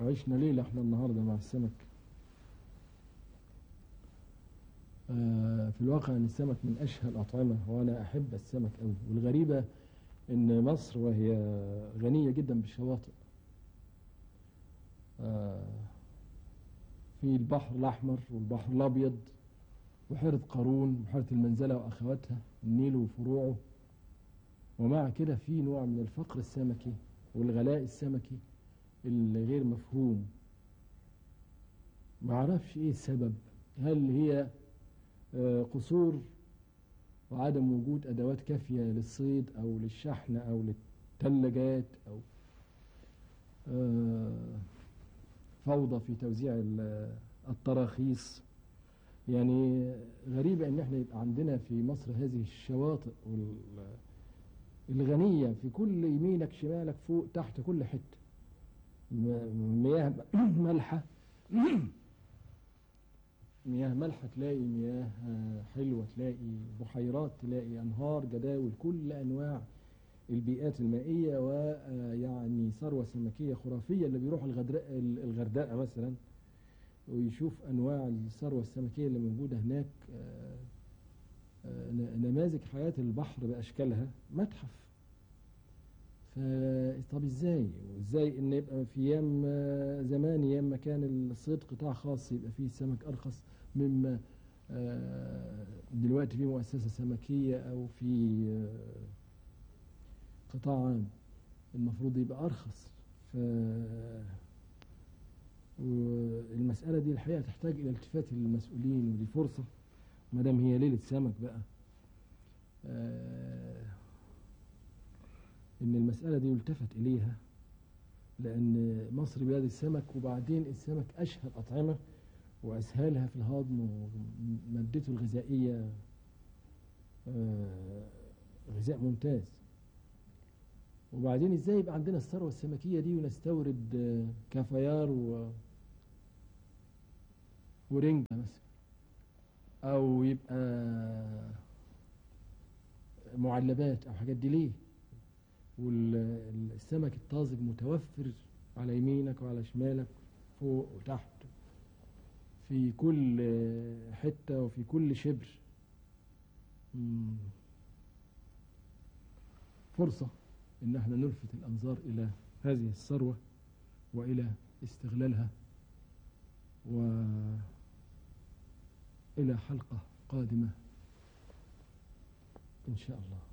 عشنا ليلة احنا النهاردة مع السمك آه، في الواقع ان السمك من اشهى الاطعمة وانا احب السمك قوي والغريبة ان مصر وهي غنية جدا بالشواطئ آه، في البحر الاحمر والبحر الابيض بحيرة قارون بحيرة المنزلة واخواتها النيل وفروعه ومع كده في نوع من الفقر السمكي والغلاء السمكي اللي غير مفهوم ما اعرفش ايه السبب هل هي آه، قصور وعدم وجود ادوات كافيه للصيد او للشحن او للثلاجات او آه، فوضى في توزيع ال- التراخيص يعني غريبة ان احنا يبقى عندنا في مصر هذه الشواطئ وال- الغنية في كل يمينك شمالك فوق تحت كل حتة م- مياه مالحة مياه مالحة تلاقي مياه آه، حلوة تلاقي بحيرات تلاقي أنهار جداول كل أنواع البيئات المائية ويعني ثروة سمكية خرافية اللي بيروح الغردقة الغردقة مثلا ويشوف أنواع الثروة السمكية اللي موجودة هناك آه، آه، ن- نماذج حياة البحر بأشكالها متحف ف طب ازاي وازاي ان يبقى في ايام آه، زمان ايام ما كان الصيد قطاع خاص يبقى فيه السمك ارخص مما آه، دلوقتي في مؤسسة سمكية او في آه، قطاع عام المفروض يبقى ارخص ف والمسألة دي الحقيقة تحتاج إلى التفات المسؤولين ودي فرصة ما دام هي ليلة سمك بقى آه، إن المسألة دي يلتفت إليها لأن مصر بلاد السمك وبعدين السمك أشهى الأطعمة وأسهلها في الهضم ومادته الغذائية آه، غذاء ممتاز وبعدين ازاي يبقى عندنا الثروة السمكية دي ونستورد آه، كافيار و ورنجة مثلا أو يبقى معلبات أو حاجات دي ليه والسمك الطازج متوفر على يمينك وعلى شمالك فوق وتحت في كل آه، حتة وفي كل شبر مم. فرصة إن احنا نلفت الأنظار إلى هذه الثروة وإلى استغلالها وإلى حلقة قادمة إن شاء الله